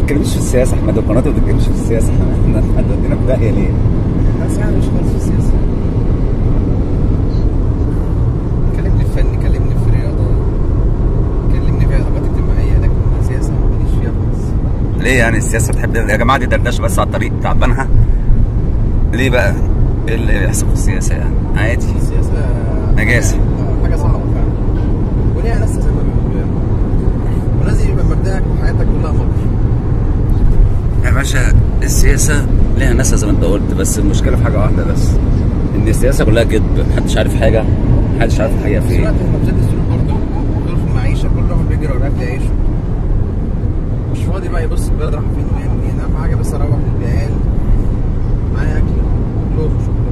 تتكلمش في السياسه احمد القناه ما بتتكلمش في السياسه احنا احنا ودينا في داهيه ليه؟ بس يعني مش خالص في السياسه كلمني في فن كلمني في رياضه كلمني في علاقات اجتماعيه لكن السياسه ماليش فيها خالص ليه يعني السياسه بتحب يا جماعه دي دردشه بس على الطريق تعبانها ليه بقى؟ ايه اللي بيحصل في السياسه يعني؟ عادي السياسه نجاسة. آه، حاجه صعبه فعلا وليها ناس زي ما بيقولوا يعني ولازم يبقى مبدأك وحياتك كلها مكر يا باشا السياسه ليها ناسها زي ما انت قلت بس المشكله في حاجه واحده بس ان السياسه كلها كذب محدش عارف حاجه محدش عارف الحقيقه في فين وقت لما بتزيد الظروف برضه ظروف المعيشه كل واحد بيجري ورا اكل عيشه مش فاضي بقى يبص البلد راح فين وين منين اهم حاجه بس اروح للعيال معايا اكل كلهم وشغلهم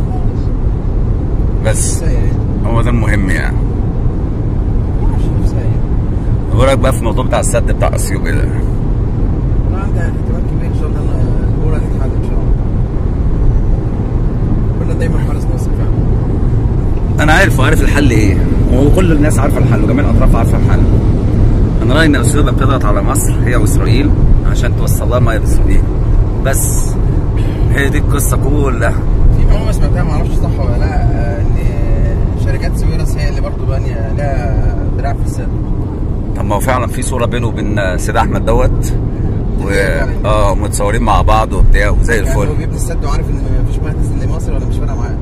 بس كفايه يعني هو ده المهم يعني مش نفسها يعني ايه رايك بقى في الموضوع بتاع السد بتاع اثيوبيا ده انا عندي احتمال كبير ان شاء الله ان الامور هتتحل ان شاء الله كنا دايما حارس مصر فعلا انا عارف وعارف الحل ايه وكل الناس عارفه الحل وجميع الاطراف عارفه الحل انا رايي ان اثيوبيا بتضغط على مصر هي واسرائيل عشان توصل لها ميه بالسعوديه بس هي دي القصه كلها في معلومه سمعتها ما اعرفش صح ولا لا آه، ان شركات سويرس هي اللي برضه بانيه لها دراع في السد طب ما هو فعلا في صوره بينه وبين سيد احمد دوت و اه متصورين مع بعض وبتاع وزي يعني الفل هو بيبني السد وعارف ان مفيش ميه تنزل لمصر ولا مش فارقه معاه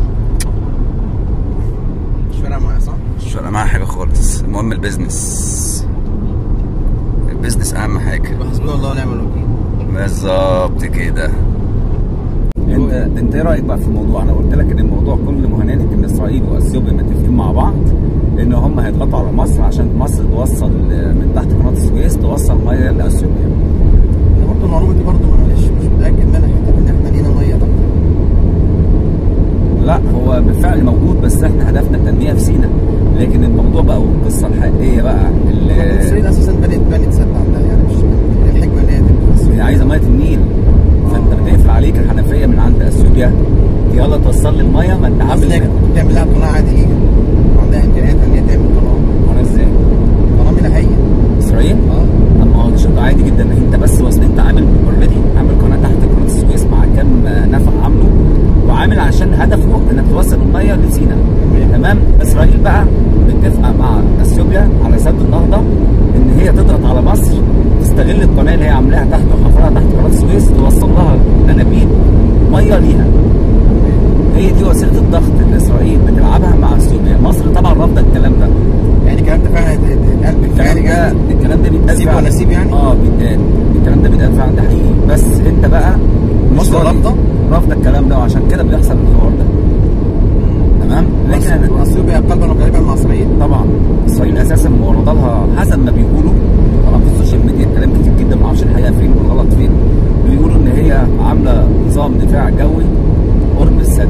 مش فارقه معاه صح؟ مش فارقه معايا حاجه خالص المهم البيزنس البيزنس اهم حاجه يبقى حسبنا الله ونعم الوكيل بالظبط كده انت انت ايه رايك بقى في الموضوع انا قلت لك ان الموضوع كله مهنالك ان اسرائيل واثيوبيا متفقين مع بعض ان هم هيضغطوا على مصر عشان مصر توصل من تحت قناه السويس توصل ميه لاثيوبيا انا برضه المعلومه دي برضه معلش مش متاكد منها حته ان احنا لينا ميه تحت لا هو بالفعل موجود بس احنا هدفنا التنميه في سينا لكن الموضوع بقى والقصه الحقيقيه بقى اللي اسرائيل اساسا بنت بنت سد عندها يعني مش إيه الحكمه ان هي تبني بس هي عايزه ميه النيل فانت بتقفل عليك الحنفيه من عند اثيوبيا يلا توصل لي الميه ما انت عامل عامل تعمل لها قناه عادي ليها وعندها امكانيات ان هي تعمل قناه انا ازاي؟ قناه ملاحيه اسرائيل؟ اه طب ما هو ده شغل عادي جدا ان انت بس وصل انت عامل اوريدي عامل قناه تحت قناه السويس مع كام نفق عامله وعامل عشان هدفه انك توصل الميه لسينا تمام اسرائيل بقى متفقه مع اثيوبيا على سد النهضه ان هي تضغط على مصر تستغل القناه اللي هي عاملاها تحت وحفرها تحت قناه السويس توصل لها انابيب ميه ليها هي دي وسيله الضغط اللي اسرائيل بتلعبها مع اثيوبيا مصر طبعا رافضه الكلام ده يعني الكلام ده فعلا اتقال بالفعل الكلام ده يعني الكلام ده بيتقال سيب فعلا. ولا سيب يعني؟ اه بيتقال الكلام ده بيتقال فعلا ده حقيقي بس انت بقى مصر راضي- رافضة؟ رافضه الكلام ده وعشان كده بيحصل الحوار ده تمام لكن أنا- واثيوبيا قلبا وقالبا مع اسرائيل طبعا اسرائيل اساسا معرضه لها حسب ما بيقولوا طبعا في السوشيال ميديا كلام كتير جدا ما اعرفش الحقيقه فين والغلط فين بيقولوا ان هي عامله نظام دفاع جوي قرب السد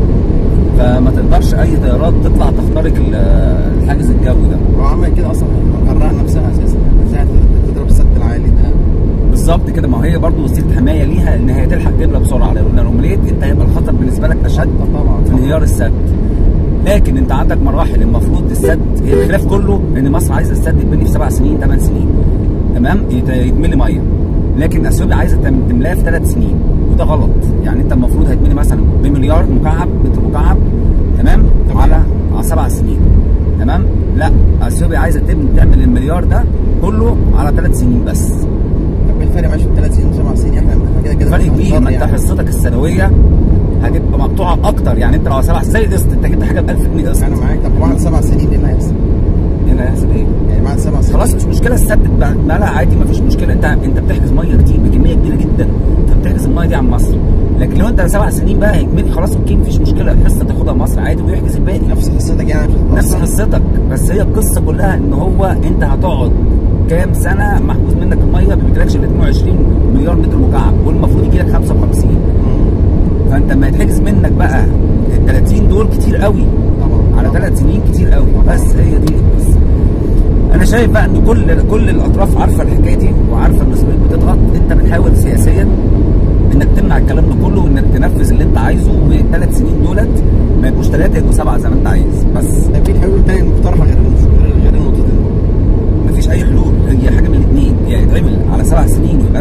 فما تقدرش اي طيارات تطلع تخترق ال- الحاجز الجوي ده هو عمل كده اصلا مقرها نفسها اساسا ازاي تضرب السد العالي ده بالظبط كده ما هي برضه وسيله حمايه ليها ان هي تلحق تملى بسرعه لان لو مليت انت هيبقى الخطر بالنسبه لك اشد طبعا في انهيار السد لكن انت عندك مراحل المفروض السد هي الخلاف كله ان مصر عايزه السد يتبني في سبع سنين ثمان سنين تمام يت- يتملي ميه لكن اثيوبيا عايزه تم- تملاه في ثلاث سنين وده غلط يعني انت المفروض هتبني مثلا بمليار مكعب متر مكعب تمام تمام. على على سبع سنين تمام لا اثيوبيا عايزه تبني تعمل المليار ده كله على ثلاث سنين بس طب ايه الفرق ماشي ثلاث سنين وسبع سنين احنا احنا كده كده فرق مش كبير ما انت هنضطر حصتك السنويه هتبقى مقطوعه اكتر يعني انت لو سبع زي قسط انت جبت حاجه ب 1000 جنيه قسط انا معاك طب بعد سبع سنين ايه اللي هيحصل؟ ايه اللي هيحصل ايه؟ يعني بعد سبع سنين خلاص مش مشكله السد مالها عادي مفيش مشكله انت انت بتحجز ميه كتير بكميه كبيره جدا انت بتحجز الميه دي عن مصر لكن لو انت سبع سنين بقى هيكمل خلاص اوكي مفيش مشكله الحصه تاخدها مصر عادي ويحجز الباقي نفس حصتك يعني مش نفس هتتأثر؟ حصتك بس هي القصه كلها ان هو انت هتقعد كام سنه محجوز منك الميه ما بيجيلكش الا 22 مليار متر مكعب والمفروض يجي لك 55 فانت لما يتحجز منك بقى ال 30 دول كتير قوي طبعا على ثلاث سنين كتير قوي بس هي دي القصه انا شايف بقى ان كل كل الاطراف عارفه الحكايه دي وعارفه ان اسرائيل بتضغط انت بتحاول سياسيا انك تمنع الكلام ده كله وانك تنفذ اللي انت عايزه والثلاث سنين دولت ما يبقوش ثلاثه يبقوا سبعه زي ما انت عايز بس ده في الحلول الثانيه المقترحه غير غير غير النقطتين مفيش اي حلول هي حاجه من الاثنين يا يتعمل على سبع سنين ويبقى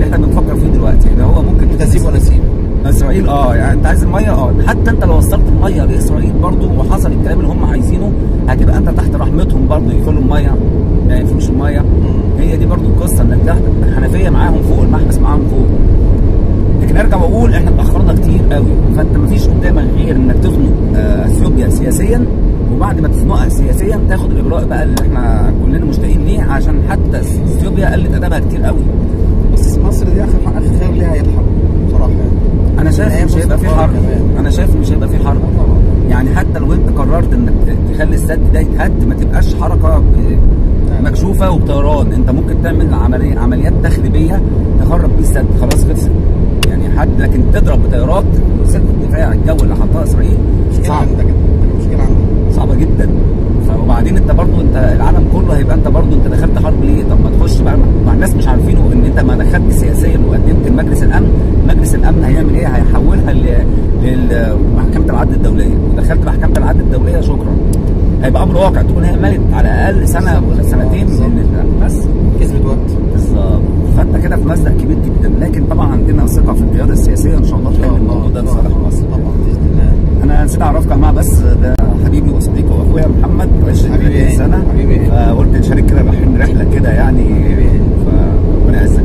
اللي احنا بنفكر فيه دلوقتي ان هو ممكن انت سيب ولا سيب اسرائيل اه يعني انت عايز الميه اه حتى انت لو وصلت الميه لاسرائيل برضو وحصل الكلام اللي هم عايزينه هتبقى انت تحت رحمتهم برضو يقفلوا الميه ما يقفلوش الميه هي دي برضو القصه انك تحت الحنفيه معاهم فوق المحبس معاهم فوق لكن ارجع واقول احنا اتاخرنا كتير قوي فانت مفيش قدامك غير انك تخنق آه، اثيوبيا سياسيا وبعد ما تخنقها سياسيا تاخد الاجراء بقى اللي احنا كلنا مشتاقين ليه عشان حتى اثيوبيا قلت ادبها كتير قوي بس مصر دي اخر اخر خير ليها يضحك بصراحه يعني انا شايف هي مش هيبقى في مصطفى حرب كمان. انا شايف مش هيبقى في حرب طبعا. يعني حتى لو انت قررت انك ت- تخلي السد ده يتهد ما تبقاش حركه ب- مكشوفه وبطيران انت ممكن تعمل عمليه عمليات تخريبيه تخرب بيه السد خلاص خلصت يعني حد لكن تضرب بطيارات سد الدفاع الجو اللي حطها اسرائيل مشكله صعب عندك انت مشكله عندك صعبه جدا ف- وبعدين انت برضو انت العالم كله هيبقى انت برضو انت دخلت حرب ليه؟ طب ما تخش بقى مع الناس مش عارفينه ان انت ما دخلت سياسيا وقدمت لمجلس الامن، مجلس الامن هيعمل ايه؟ هيحولها ل- لمحكمه العدل الدوليه، ودخلت محكمه العدل الدوليه شكرا. هيبقى امر واقع تكون هي ملت على الاقل سنه ولا سنتين من ال- بس كسبت وقت بالظبط فانت كده في مزنق كبير جدا لكن طبعا عندنا ثقه في القياده السياسيه ان شاء الله ان شاء تحل الله الموضوع ده طبعا لصالح مصر. طبعا باذن الله انا نسيت اعرفك يا جماعه بس ده حبيبي وصديقي واخويا محمد عشت حبيبي 30 إيه؟ سنه حبيبي إيه؟ فقلت نشارك كده رايحين رحله كده يعني حبيبي إيه؟ فربنا يعزك